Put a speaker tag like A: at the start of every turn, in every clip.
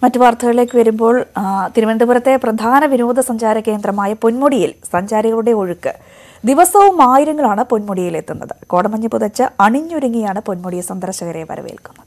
A: മറ്റു വാർത്തകളിലേക്ക് വരുമ്പോൾ ആ, തിരുവനന്തപുരത്തെ പ്രധാന വിനോദസഞ്ചാര കേന്ദ്രമായ പൊന്മുടിയിൽ സഞ്ചാരികളുടെ ഒഴുക്ക് ദിവസവും ആയിരങ്ങളാണ് പൊന്മുടിയിൽ എത്തുന്നത് കോടമഞ്ഞ് പുതച്ച് അണിഞ്ഞൊരുങ്ങിയാണ് പൊന്മുടി സന്ദർശകരെ വരവേൽക്കുന്നത്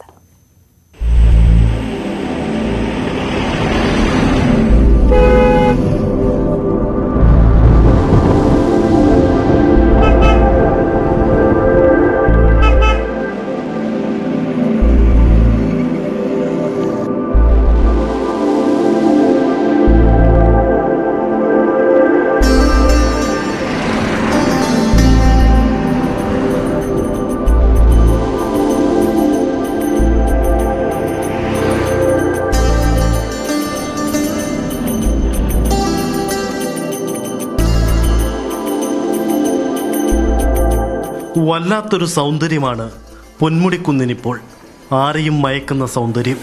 B: വല്ലാത്തൊരു സൗന്ദര്യമാണ് പൊന്മുടിക്കുന്നിനിപ്പോൾ ആരെയും മയക്കുന്ന സൗന്ദര്യം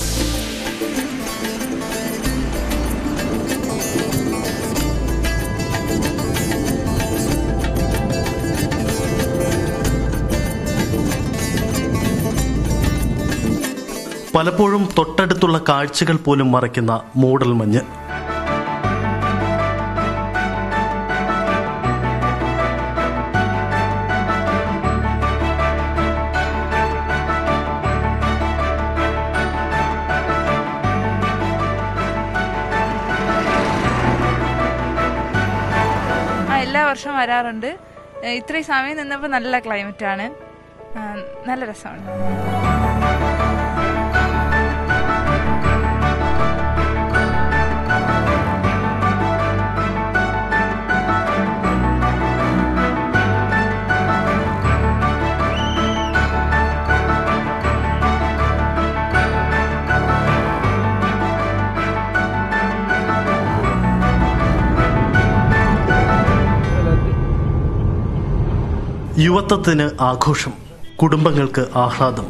B: പലപ്പോഴും തൊട്ടടുത്തുള്ള കാഴ്ചകൾ പോലും മറയ്ക്കുന്ന മൂടൽ മഞ്ഞ്
C: ആ എല്ലാ വർഷവും വരാറുണ്ട് ഏ, ഇത്രയും സമയം നിന്നപ്പോൾ നല്ല ക്ലൈമറ്റ് ആണ് ആ, നല്ല രസമാണ്
B: യുവത്വത്തിന് ആഘോഷം കുടുംബങ്ങൾക്ക് ആഹ്ലാദം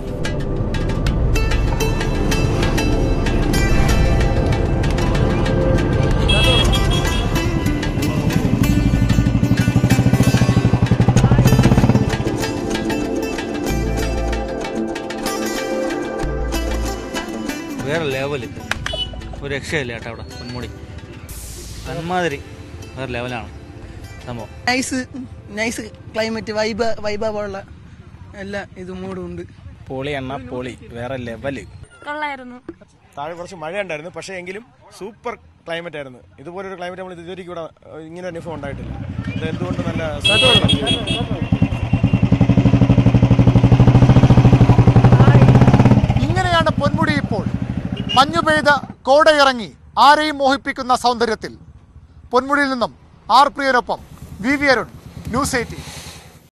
D: വേറെ ലെവല് ഒരു രക്ഷയില്ല ചേട്ടാ അവിടെ പൊന്മുടി അന്മാതിരി വേറെ ലെവലാണ് സംഭവം
E: nice nice climate vibe vibe പോലുള്ള എല്ലാ ഇത് മൂടും ഉണ്ട്
F: പൊളി എണ്ണ പൊളി വേറെ ലെവല്
C: കൊള്ളായിരുന്നു
G: താഴെ കുറച്ച് മഴ ഉണ്ടായിരുന്നു പക്ഷേ എങ്കിലും സൂപ്പർ ക്ലൈമറ്റ് ആയിരുന്നു ഇതുപോലൊരു ക്ലൈമറ്റ് നമ്മൾ ഇതുവരെയ്ക്കും ഇവിടെ ഏഹ്, ഇങ്ങനെ ഒരു അനുഭവം ഉണ്ടായിട്ടില്ല ഇത് എന്തുകൊണ്ട് നല്ല
H: ഇങ്ങനെയാണ് പൊന്മുടി ഇപ്പോൾ മഞ്ഞു പെയ്ത് കോടയിറങ്ങി ആരെയും മോഹിപ്പിക്കുന്ന സൗന്ദര്യത്തിൽ പൊന്മുടിയിൽ നിന്നും ആർ പ്രിയനൊപ്പം V V Arun news eighteen